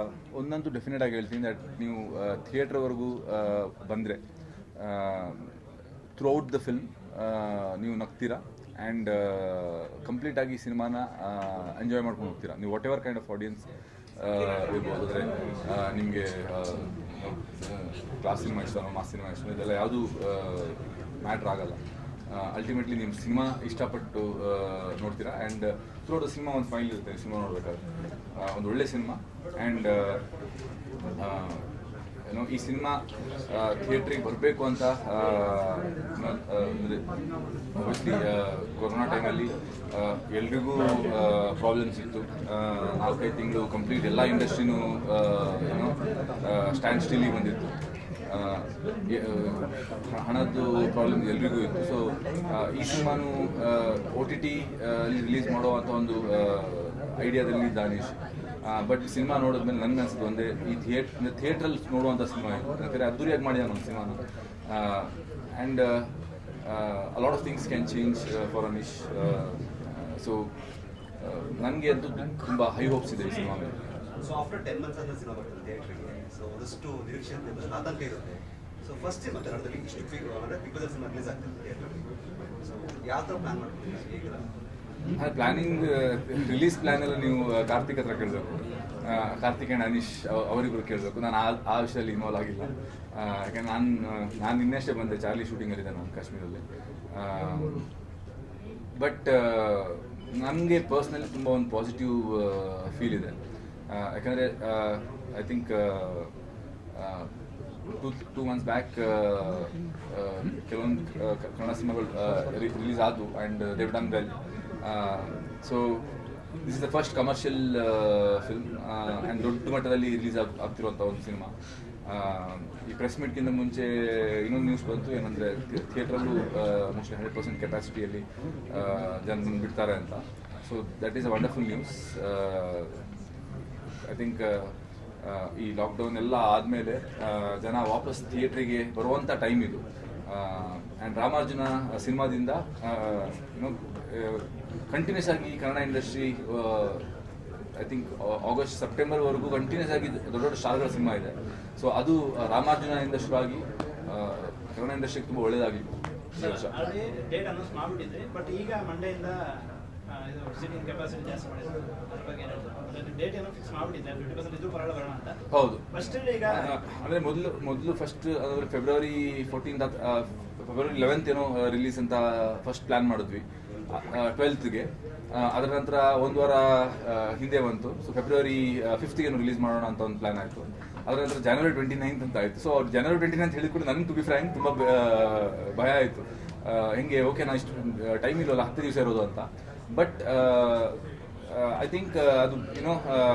ಒಂದಂತೂ ಡೆಫಿನೆಟ್ ಆಗಿ ಹೇಳ್ತೀನಿ ದಟ್ ನೀವು ಥಿಯೇಟ್ರ್ವರೆಗೂ ಬಂದರೆ ಥ್ರೂ ಔಟ್ ದ ಫಿಲ್ಮ್ ನೀವು ನಗ್ತೀರಾ ಆ್ಯಂಡ್ ಕಂಪ್ಲೀಟಾಗಿ ಸಿನಿಮಾನ ಎಂಜಾಯ್ ಮಾಡ್ಕೊಂಡು ಹೋಗ್ತೀರಾ ನೀವು what ever kind of audience ಇರ್ಬೋದು ಅಂದರೆ ನಿಮಗೆ ಕ್ಲಾಸ್ ಸಿನಿಮಾ ಇಷ್ಟನೋ ಮಾಸ್ ಸಿನಿಮಾ ಇಷ್ಟನೋ ಇದೆಲ್ಲ ಯಾವುದೂ ಮ್ಯಾಟ್ರ್ ಆಗಲ್ಲ ಅಲ್ಟಿಮೇಟ್ಲಿ ನೀವು ಸಿನಿಮಾ ಇಷ್ಟಪಟ್ಟು ಆ, ನೋಡ್ತೀರಾ ಆ್ಯಂಡ್ ಥ್ರೂ ದ ಸಿನಿಮಾ ಒಂದು ಫೈಲ್ ಇರುತ್ತೆ ಸಿನಿಮಾ ನೋಡ್ಬೇಕಾದ್ರೆ ಆ, ಒಂದು ಒಳ್ಳೆ ಸಿನಿಮಾ ಆ್ಯಂಡ್ ಏನೋ ಈ ಸಿನಿಮಾ ಥಿಯೇಟ್ರಿಗೆ ಬರಬೇಕು ಅಂತ ಆಬ್ವಿಯಸ್ಲಿ ಕೊರೋನಾ ಟೈಮಲ್ಲಿ ಎಲ್ರಿಗೂ ಪ್ರಾಬ್ಲಮ್ಸ್ ಇತ್ತು ಆ, ನಾಲ್ಕೈದು ತಿಂಗಳು ಕಂಪ್ಲೀಟ್ ಎಲ್ಲ ಇಂಡಸ್ಟ್ರಿನೂ ಏನೋ ಸ್ಟ್ಯಾಂಡ್ ಸ್ಟಿಲ್ಲಿಗೆ ಬಂದಿತ್ತು ಆ, ಎ- ಆ, ಹಣದ್ದು ಪ್ರಾಬ್ಲಮ್ ಎಲ್ರಿಗೂ ಇತ್ತು ಸೊ ಈ ಸಿನಿಮಾನು ಒ ಟಿ ಟಿ ರಿಲೀಸ್ ಮಾಡುವಂಥ ಒಂದು ಐಡಿಯಾದಲ್ಲಿ ದಾನಿಶ್ ಬಟ್ ಸಿನಿಮಾ ನೋಡಿದ್ಮೇಲೆ ನನ್ಗೆ ಅನ್ಸುತ್ತೆ ಒಂದೇ ಈ ಥಿಯೇಟ್ ಥಿಯೇಟ್ರಲ್ಲಿ ನೋಡುವಂಥ ಸಿನಿಮಾ ಇದು ಯಾಕಂದರೆ ಅದ್ದೂರಿಯಾಗಿ ಮಾಡಿದಾನೆ ಒಂದು ಸಿನಿಮಾನ and a lot of things can change for Anish so ನನಗೆ ಅಂತೂ ತುಂಬ ಹೈ ಹೋಪ್ಸ್ ಇದೆ ಈ ಸಿನಿಮಾ ಮೇಲೆ ಸೊ ಆಫ್ಟರ್ ಟೆನ್ ಮಂತ್ಸ್ ಅಂತ ಸಿನಿಮಾ ಬರ್ತದೆ ಥಿಯೇಟ್ರಿಗೆ ಸೊ ಒಂದಷ್ಟು ನಿರೀಕ್ಷೆ ಅಂತ ಇರ್ತದೆ, ಆತಂಕ ಇರುತ್ತೆ ಸೊ ಫಸ್ಟ್ ಸಿನಿಮಾ ಕನ್ನಡದಲ್ಲಿ ಇಷ್ಟು ಬಿಗ್ ಅಂದರೆ ಬಿಗ್ ಬಜೆಟ್ ಸಿನಿಮಾ ರಿಲೀಸ್ ಆಗ್ತದೆ ಥಿಯೇಟ್ರಲ್ಲಿ ಸೊ ಯಾವ ಥರ ಪ್ಲಾನ್ ಮಾಡ್ಕೊಂಡಿದ್ದೀರಾ ಹೇಗಿಲ್ಲ ಪ್ಲಾನಿಂಗ್ ರಿಲೀಸ್ ಪ್ಲಾನ್ ಎಲ್ಲ ನೀವು ಆ, ಕಾರ್ತಿಕ್ ಹತ್ರ ಕೇಳಬೇಕು ಕಾರ್ತಿಕ್ ಆ್ಯಂಡ್ ಅನೀಶ್ ಅವ್- ಅವರಿಬ್ರು ಕೇಳಬೇಕು ನಾನು ಆ ಆ ವಿಷಯದಲ್ಲಿ ಇನ್ವಾಲ್ವ್ ಆಗಿಲ್ಲ ಆ, ಯಾಕಂದ್ರೆ ನಾನು ನಾನು ನಿನ್ನೆಷ್ಟೇ ಬಂದೆ ಚಾರ್ಲಿ ಶೂಟಿಂಗಲ್ಲಿದ್ದೆ ನಾನು ಕಾಶ್ಮೀರಲ್ಲಿ ಬಟ್ ನನಗೆ ಪರ್ಸ್ನಲಿ ತುಂಬ ಒಂದು ಪಾಸಿಟಿವ್ ಫೀಲ್ ಇದೆ ಆ, ಯಾಕಂದರೆ I think two two months back ಕೆಲವೊಂದು ಕನ್ನಡ ಸಿನಿಮಾಗಳು ರಿಲೀಸ್ ಆದವು and they've done well so this is the first commercial film and ದೊಡ್ಡ ಮಟ್ಟದಲ್ಲಿ ರಿಲೀಸ್ ಆಗ್ ಆಗ್ತಿರುವಂಥ ಒಂದು ಸಿನಿಮಾ ಈ ಪ್ರೆಸ್ ಮೀಟ್ಗಿಂತ ಮುಂಚೆ ಇನ್ನೊಂದು ನ್ಯೂಸ್ ಬಂತು ಏನಂದರೆ ಥಿಯೇಟ್ರಲ್ಲೂ ಮೋಸ್ಟ್ಲಿ ಹಂಡ್ರೆಡ್ ಪರ್ಸೆಂಟ್ ಕೆಪಾಸಿಟಿಯಲ್ಲಿ ಜನ ಬಿಡ್ತಾರೆ ಅಂತ so that is a wonderful news I think ಈ ಲಾಕ್ಡೌನ್ ಎಲ್ಲ ಆದಮೇಲೆ ಜನ ವಾಪಸ್ ಥಿಯೇಟ್ರಿಗೆ ಬರುವಂಥ ಟೈಮ್ ಇದು ಆ್ಯಂಡ್ ರಾಮಾರ್ಜುನ ಸಿನಿಮಾದಿಂದ ಯುನೋ ಕಂಟಿನ್ಯೂಸ್ ಆಗಿ Kannada industry I think August ಸೆಪ್ಟೆಂಬರ್ವರೆಗೂ ಕಂಟಿನ್ಯೂಸ್ ಆಗಿ ದೊಡ್ಡ ದೊಡ್ಡ ಸ್ಟಾರ್ಗಳ ಸಿನಿಮಾ ಇದೆ ಸೊ ಅದು ಆ, ರಾಮಾರ್ಜುನದಿಂದ ಶುರುವಾಗಿ ಆ, ಕನ್ನಡ ಇಂಡಸ್ಟ್ರಿಗೆ ತುಂಬ ಒಳ್ಳೆಯದಾಗಲಿ ಈ ವರ್ಷ ಆಲ್ರೆಡಿ ಡೇಟ್ ಅನೌನ್ಸ್ ಮಾಡಿಬಿಟ್ಟಿದ್ರಿ ಬಟ್ ಈಗ ಮಂಡೆಯಿಂದ ಆ, ಇದು ಸೀಟಿಂಗ್ ಕೆಪಾಸಿಟಿ ಜಾಸ್ತಿ ಮಾಡಿದ್ರು ಅದ್ರ ಬಗ್ಗೆ ಏನು ಹೇಳ್ತಾರೆ ಡೇಟ್ ಏನೋ ಫಿಕ್ಸ್ ಮಾಡಿಬಿಟ್ಟಿದ್ದೆ ಫಿಫ್ಟಿ ಪರ್ಸೆಂಟ್ ಇದ್ರೂ ಪರವಾಗಿಲ್ಲ ಬರೋಣ ಅಂತ ಹೌದು ಫಸ್ಟ್ ಈಗ ಆ, ಅಂದ್ರೆ ಮೊದಲು ಮೊದಲು ಫಸ್ಟ್ ಅಂದ್ರೆ ಫೆಬ್ರವರಿ ಫೋರ್ಟೀನ್ ಫೆಬ್ರವರಿ ಲೆವೆಂತ್ ಏನೋ ರಿಲೀಸ್ ಅಂತ ಫಸ್ಟ್ ಪ್ಲಾನ್ ಮಾಡಿದ್ವಿ ಟ್ವೆಲ್ತ್ಗೆ ಅದರ ನಂತರ ಒಂದು ವಾರ ಆ, ಹಿಂದೆ ಬಂತು ಸೊ ಫೆಬ್ರವರಿ ಫಿಫ್ತ್ಗೆ ರಿಲೀಸ್ ಮಾಡೋಣ ಅಂತ ಒಂದು ಪ್ಲಾನ್ ಆಯಿತು ಅದರ ನಂತರ ಜನವರಿ ಟ್ವೆಂಟಿ ನೈನ್ತ್ ಅಂತ ಆಯಿತು ಸೊ ಅವ್ರು ಜನವರಿ ಟ್ವೆಂಟಿ ನೈನ್ತ್ ಹೇಳಿಕೊಂಡು ನನಗೆ ಟು ಬಿ ಫ್ರ್ಯಾಂಕ್ ತುಂಬ ಭಯ ಆಯಿತು ಹೆಂಗೆ ಓಕೆ ನಾ ಇಷ್ಟು ಟೈಮ್ ಇಲ್ಲವಲ್ಲ ಹತ್ತು ದಿವಸ ಇರೋದು ಅಂತ ಬಟ್ ಐ ಥಿಂಕ್ ಅದು ಏನೋ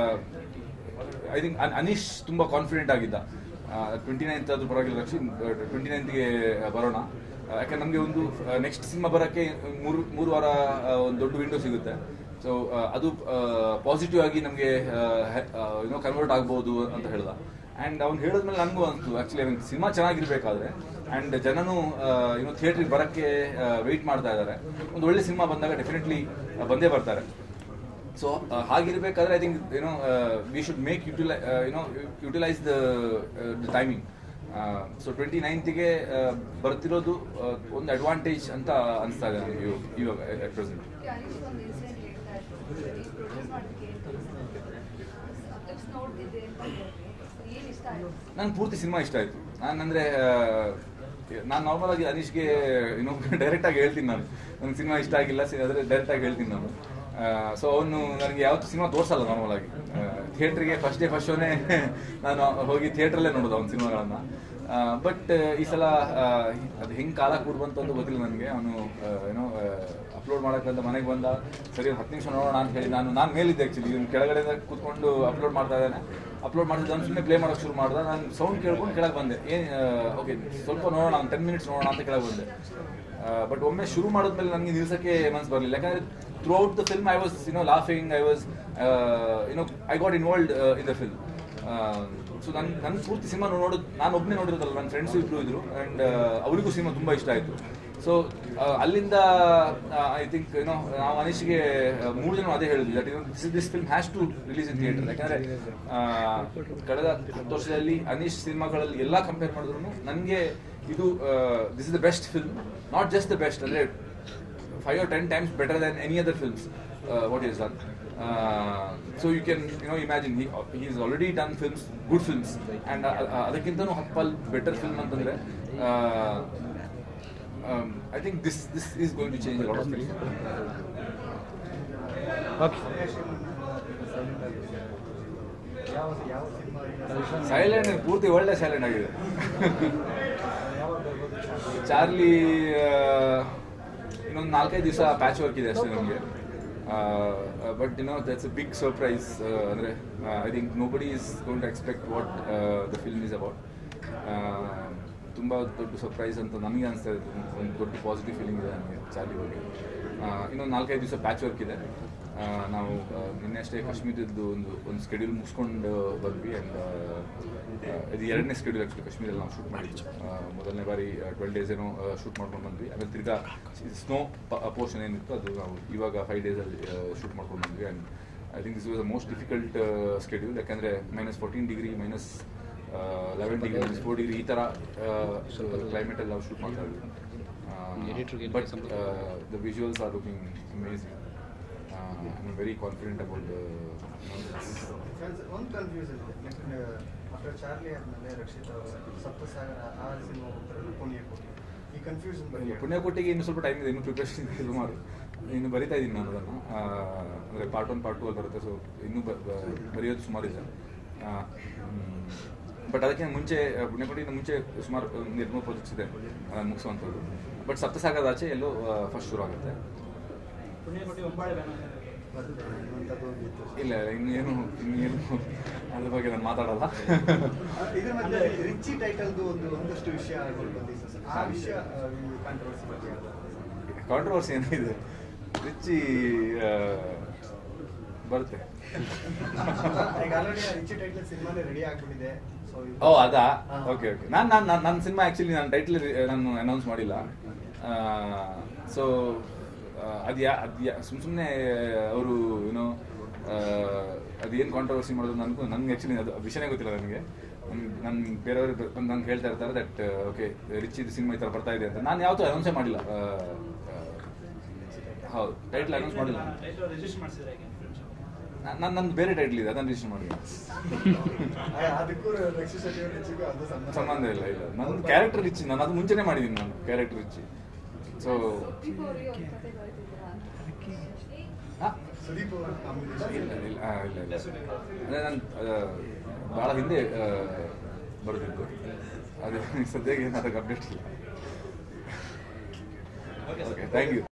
ಐ ಥಿಂಕ್ ಅನೀಶ್ ತುಂಬ ಕಾನ್ಫಿಡೆಂಟ್ ಆಗಿದ್ದ ಟ್ವೆಂಟಿ ನೈನ್ತ್ ಅದು ಪರವಾಗಿಲ್ಲ ರಕ್ಷಿ ಟ್ವೆಂಟಿ ನೈನ್ತ್ಗೆ ಬರೋಣ ಆ, ಯಾಕಂದ್ರೆ ನಮಗೆ ಒಂದು ನೆಕ್ಸ್ಟ್ ಸಿನಿಮಾ ಬರೋಕ್ಕೆ ಮೂರು ಮೂರು ವಾರ ಆ, ಒಂದು ದೊಡ್ಡ ವಿಂಡೋ ಸಿಗುತ್ತೆ ಸೊ ಅದು ಪಾಸಿಟಿವ್ ಆಗಿ ನಮಗೆ ಏನೋ ಕನ್ವರ್ಟ್ ಆಗ್ಬೋದು ಅಂತ ಹೇಳ್ದ ಆ್ಯಂಡ್ ಅವ್ನು ಹೇಳಿದ್ಮೇಲೆ ನನಗೂ ಅನಿಸ್ತು ಆ್ಯಕ್ಚುಲಿ ಅವ್ನಿಗೆ ಸಿನಿಮಾ ಚೆನ್ನಾಗಿರ್ಬೇಕಾದ್ರೆ ಆ್ಯಂಡ್ ಜನನು ಏನೋ ಥಿಯೇಟ್ರಿಗೆ ಬರೋಕ್ಕೆ ವೆಯ್ಟ್ ಮಾಡ್ತಾ ಇದ್ದಾರೆ ಒಂದು ಒಳ್ಳೆ ಸಿನಿಮಾ ಬಂದಾಗ ಡೆಫಿನೆಟ್ಲಿ ಬಂದೇ ಬರ್ತಾರೆ ಸೊ ಹಾಗಿರ್ಬೇಕಾದ್ರೆ I think you know we should make utilise you know utilise the the timing so twenty ನೈನ್ತಿಗೆ ಬರ್ತಿರೋದು ಆ, ಒಂದು ಅಡ್ವಾಂಟೇಜ್ ಅಂತ ಅನಿಸ್ತಾ ಇದೆ ನನಗೆ ಇವಾಗ ಇವಾಗ ಅಟ್ ಪ್ರೆಸೆಂಟ್ ಅನೀಶ್ ಒಂದು ಇನ್ಸಿಡೆಂಟ್ ಹೇಳ್ತಾ ಇದ್ರು ಈ ಪ್ರೊಡ್ಯೂಸ್ ಮಾಡೋದಕ್ಕೆ ಕ್ಲಿಪ್ಸ್ ನೋಡ್ತಿದ್ದೆ ಅಂತ ಹೇಳಿದ್ರಿ ಏನು ಇಷ್ಟ ಆಯ್ತು ನಂಗೆ ಪೂರ್ತಿ ಸಿನಿಮಾ ಇಷ್ಟ ಆಯಿತು ನಾನು ಅಂದರೆ ನಾನು ನಾರ್ಮಲ್ ಆಗಿ ಅನೀಶ್ಗೆ ಇನ್ನೂ ಡೈರೆಕ್ಟಾಗಿ ಹೇಳ್ತೀನಿ ನಾನು ನನಗೆ ಸಿನಿಮಾ ಇಷ್ಟ ಆಗಿಲ್ಲ ಆದರೆ ಡೈರೆಕ್ಟಾಗಿ ಹೇಳ್ತೀನಿ ನಾನು ಸೊ ಅವನು ನನಗೆ ಯಾವತ್ತು ಸಿನಿಮಾ ತೋರಿಸಲ್ಲ ನಾರ್ಮಲ್ ಆಗಿ ಥಿಯೇಟ್ರಿಗೆ ಫಸ್ಟ್ ಡೇ ಫಸ್ಟ್ ಶೋನೇ ನಾನು ಹೋಗಿ ಥಿಯೇಟ್ರಲ್ಲೇ ನೋಡೋದು ಅವ್ನ ಸಿನಿಮಾಗಳನ್ನು ಬಟ್ ಈ ಸಲ ಆ, ಅದು ಹೆಂಗೆ ಕಾಲ ಕೂಡ್ಬಂತು ಅಂತ ಗೊತ್ತಿಲ್ಲ ನನಗೆ ಅವನು ಏನೋ ಅಪ್ಲೋಡ್ ಮಾಡೋಕ್ಕಂತ ಮನೆಗೆ ಬಂದ ಸರಿ ಒಂದು ಹತ್ತು ನಿಮಿಷ ನೋಡೋಣ ಅಂತ ಹೇಳಿ ನಾನು ನಾನು ಮೇಲಿದ್ದೆ ಆ್ಯಕ್ಚುಲಿ ಇವ್ನು ಕೆಳಗಡೆ ಕೂತ್ಕೊಂಡು ಅಪ್ಲೋಡ್ ಮಾಡ್ತಾ ಇದ್ದಾನೆ ಅಪ್ಲೋಡ್ ಮಾಡಿದ್ದು ಅವ್ನು ಸುಮ್ಮನೆ ಪ್ಲೇ ಮಾಡೋಕೆ ಶುರು ಮಾಡ್ದೆ ನಾನು ಸೌಂಡ್ ಕೇಳ್ಕೊಂಡು ಕೆಳಗೆ ಬಂದೆ ಏನು ಓಕೆ ಸ್ವಲ್ಪ ನೋಡೋಣ ಒಂದು ಟೆನ್ ಮಿನಿಟ್ಸ್ ನೋಡೋಣ ಅಂತ ಕೆಳಗೆ ಬಂದೆ ಬಟ್ ಒಮ್ಮೆ ಶುರು ಮಾಡಿದ್ಮೇಲೆ ನನಗೆ ನಿಲ್ಸಕ್ಕೆ ಮನಸ್ಸು ಬರಲಿಲ್ಲ ಯಾಕಂದರೆ throughout the film I was you know laughing I was you know I got involved in the film so ನನ್ನ ನನ್ನ ಪೂರ್ತಿ ಸಿನಿಮಾ ನೋಡೋದು ನಾನು ಒಬ್ಬನೇ ನೋಡಿರೋದಲ್ಲ ನನ್ನ ಫ್ರೆಂಡ್ಸು ಇಬ್ಬರು ಇದ್ರು ಆ್ಯಂಡ್ ಅವರಿಗೂ ಸಿನಿಮಾ ತುಂಬ ಇಷ್ಟ ಆಯಿತು ಸೊ ಅಲ್ಲಿಂದ ಐ ಥಿಂಕ್ ಏನೋ ನಾವು ಅನೀಶ್ಗೆ ಮೂರು ಜನ ಅದೇ ಹೇಳಿದ್ವಿ that this this film has to release in theatre ಯಾಕಂದ್ರೆ ಆ, ಕಳೆದ ಹತ್ತು ವರ್ಷದಲ್ಲಿ ಅನೀಶ್ ಸಿನಿಮಾಗಳಲ್ಲಿ ಎಲ್ಲ ಕಂಪೇರ್ ಮಾಡಿದ್ರು ನನಗೆ ಇದು this is the best film not just the best ಅಂದ್ರೆ five or ten times better than any other films uh, what he has done. Uh, so you can you know imagine he he's already done films, good films, and ಅದಕ್ಕಿಂತನೂ ಹಪ್ಪಲ್ better film ಅಂತಂದ್ರೆ I think this this is going to change lot of things okay ಯಾವ ಯಾವ cinema silent ಪೂರ್ತಿ ಒಳ್ಳೆ silent ಆಗಿದೆ Charlie ಇನ್ನೊಂದು ನಾಲ್ಕೈದು ದಿವಸ ಪ್ಯಾಚ್ ವರ್ಕ್ ಇದೆ ಅಷ್ಟೇ ನಮಗೆ but you know that's a big surprise ಅಂದರೆ I think nobody is going to expect what the film is about ತುಂಬ ದೊಡ್ಡ ಸರ್ಪ್ರೈಸ್ ಅಂತ ನನಗೆ ಅನಿಸ್ತಾ ಇದೆ ಒಂದು ದೊಡ್ಡ ಪಾಸಿಟಿವ್ ಫೀಲಿಂಗ್ ಇದೆ ನನಗೆ ಚಾರ್ಲಿ ಬಗ್ಗೆ ಆ, ಇನ್ನೊಂದು ನಾಲ್ಕೈದು ದಿವಸ ಪ್ಯಾಚ್ ವರ್ಕ್ ಇದೆ ಆ, ನಾವು ಆ, ನಿನ್ನೆ ಅಷ್ಟೇ ಕಾಶ್ಮೀರದ್ದು ಒಂದು ಒಂದು ಸ್ಕೆಡ್ಯೂಲ್ ಮುಗಿಸ್ಕೊಂಡು ಬಂದ್ವಿ ಆ್ಯಂಡ್ ಇದು ಎರಡನೇ ಸ್ಕೆಡ್ಯೂಲ್ ಆ್ಯಕ್ಚುಲಿ ಕಾಶ್ಮೀರಲ್ಲಿ ನಾವು ಶೂಟ್ ಮಾಡಿದ್ವಿ ಆ, ಮೊದಲನೇ ಬಾರಿ ಟ್ವೆಲ್ ಡೇಸ್ ಏನೋ ಶೂಟ್ ಮಾಡ್ಕೊಂಡು ಬಂದ್ವಿ ಆಮೇಲೆ ತಿರ್ಗಾ ಸ್ನೋ ಪೋರ್ಷನ್ ಏನಿತ್ತು ಅದು ನಾವು ಇವಾಗ ಫೈವ್ ಡೇಸಲ್ಲಿ ಶೂಟ್ ಮಾಡ್ಕೊಂಡು ಬಂದ್ವಿ and I think this was the most difficult schedule ಯಾಕಂದರೆ minus fourteen degree minus eleven degree minus four degree ಈ ಥರ ಕ್ಲೈಮೇಟಲ್ಲಿ ನಾವು ಶೂಟ್ ಮಾಡ್ತಾ ಇದ್ವಿ but the visuals are looking amazing I am very confident about ಒಂದು ಕನ್ಫ್ಯೂಷನ್ ಇದೆ after Charlie ಆದ್ಮೇಲೆ ರಕ್ಷಿತ್ ಅವರು ಸಪ್ತಸಾಗರ ಆ ಸಿನಿಮಾ ಹೋಗ್ತಾರೆ ಪುಣ್ಯಕೋಟಿ ಈ ಕನ್ಫ್ಯೂಷನ್ ಬಗ್ಗೆ ಪುಣ್ಯಕೋಟಿಗೆ ಇನ್ನು ಸ್ವಲ್ಪ ಟೈಮ್ ಇದೆ ಇನ್ನು ಪ್ರಿಪ್ರೇಷನ್ ಇದೆ ಸುಮಾರು ಇನ್ನು ಬರಿತಾ ಇದ್ದೀನಿ ನಾನು ಅದನ್ನು ಅಂದರೆ ಪಾರ್ಟ್ ಒನ್ ಪಾರ್ಟ್ ಟೂ ಅಲ್ಲಿ ಬರುತ್ತೆ ಸೊ ಇನ್ನೂ ಬ- ಬ- ಬರೆಯೋದು ಸುಮಾರು ಇದೆ ಬಟ್ ಅದಕ್ಕೆ ಮುಂಚೆ ಆ, ಪುಣ್ಯಕೋಟಿಗಿಂತ ಮುಂಚೆ ಸುಮಾರು ಒಂದು ಎರಡು ಮೂರು ಪ್ರಾಜೆಕ್ಟ್ಸ್ ಇದೆ ಅದನ್ನು ಮುಗಿಸುವಂಥದ್ದು ಬಟ್ ಸಪ್ತಸಾಗರದ ಆಚೆ ಎಲ್ಲೋ ಫಸ್ಟ್ ಶುರು ಆಗುತ್ತೆ ಪುಣ್ಯಕೋಟಿ ಒಂಬಾಳೆ ಬ್ಯಾನರ್ ಬರ್ತದೆ ಅನ್ನುವಂಥದ್ದು ಒಂದು ಇತ್ತು ಇಲ್ಲ ಇನ್ನೇನು ಇನ್ನೇನು ಅದ್ರ ಬಗ್ಗೆ ನಾನು ಮಾತಾಡಲ್ಲ ಇದ್ರ ಮಧ್ಯೆ ರಿಚಿ ಟೈಟಲ್ದು ಒಂದು ಒಂದಷ್ಟು ವಿಷಯ ಆಡ್ಕೊಂಡು ಬಂದಿತ್ತು ಸರ್ ಆ ವಿಷಯ ಕಾಂಟ್ರವರ್ಸಿ ಬಗ್ಗೆ ಯಾವ್ದು? ಕಾಂಟ್ರವರ್ಸಿ ಏನಿದೆ ರಿಚ್ಚಿ ಆ, ಬರುತ್ತೆ ಈಗ ಆಲ್ರೆಡಿ ರಿಚಿ ಟೈಟಲ್ ಸಿನಿಮಾನೇ ರೆಡಿ ಆಗ್ಬಿಟ್ಟಿದೆ ಸೊ ಓ ಅದಾ ಓಕೆ ಓಕೆ ನಾನು ನಾನು ನನ್ನ ಸಿನಿಮಾ ಆ್ಯಕ್ಚುಲಿ ನಾನು ಟೈಟ್ಲ್ ನಾನು ಅನೌನ್ಸ್ ಮಾಡಿಲ್ಲ ಸೊ ಅದು ಯಾ ಅದು ಯಾ ಸುಮ್ಮ ಸುಮ್ಮನೆ ಅವರು ಏನೋ ಅದೇನು ಕಾಂಟ್ರವರ್ಸಿ ಮಾಡೋದು ನನಗೂ ನನಗೆ ಆ್ಯಕ್ಚುಲಿ ಅದು ವಿಷಯನೇ ಗೊತ್ತಿಲ್ಲ ನನಗೆ ನನ್ನ ಬೇರೆಯವರು ಬಂದು ನಂಗೆ ಹೇಳ್ತಾ ಇರ್ತಾರೆ ದಟ್ ಓಕೆ ರಿಚ್ ಇದು ಸಿನಿಮಾ ಈ ಥರ ಬರ್ತಾ ಇದೆ ಅಂತ ನಾನು ಯಾವತ್ತೂ ಅನೌನ್ಸೇ ಮಾಡಿಲ್ಲ ಆ, ಆ, ಹೌದು ಟೈಟ್ಲ್ ಅನೌನ್ಸ್ ಮಾಡಿಲ್ಲ ಟೈಟಲ್ ರಿಜಿಸ್ಟರ್ ಮಾಡಿಸಿದ್ರೆ ಹೇಗೆ ನನ್ನ ನಂದು ಬೇರೆ ಟೈಟ್ಲ್ ಇದೆ ಅದನ್ನು ರಿಜಿಸ್ಟರ್ ಮಾಡಿಲ್ಲ ಅದಕ್ಕೂ ರಕ್ಷಿ ಶೆಟ್ಟಿ ಅವ್ರ ರಿಚಿಗೂ ಅದು ಸಂಬಂಧ ಸಂಬಂಧ ಇಲ್ಲ ಇಲ್ಲ ನನ್ನ ಕ್ಯಾರೆಕ್ಟರ್ ರಿಚ್ ನಾನು ಅದು ಮುಂಚೆನೇ ಮಾಡಿದ್ದೀನಿ ನಾನು ಕ್ಯಾರೆಕ್ಟರ್ ರಿಚ್ ಸೊ ಸುದೀಪ್ ಅವರಿಗೆ ಒಂದು ಕತೆ ಬರೆದಿದ್ದೀರಾ ಅಂತ ಸುದೀಪ್ ಅವರ ಕಾಂಬಿನೇಷನ್ ಇಲ್ಲ ಇಲ್ಲ ಆ, ಇಲ್ಲ ಇಲ್ಲ ಅದೇ ನಾನು ಭಾಳ ಹಿಂದೆ ಆ, ಬರೆದಿದ್ದು ಅದು ಸದ್ಯಕ್ಕೆ ಏನು ಅದಕ್ಕೆ ಅಪ್ಡೇಟ್ ಇಲ್ಲ ಓಕೆ ಥ್ಯಾಂಕ್ ಯು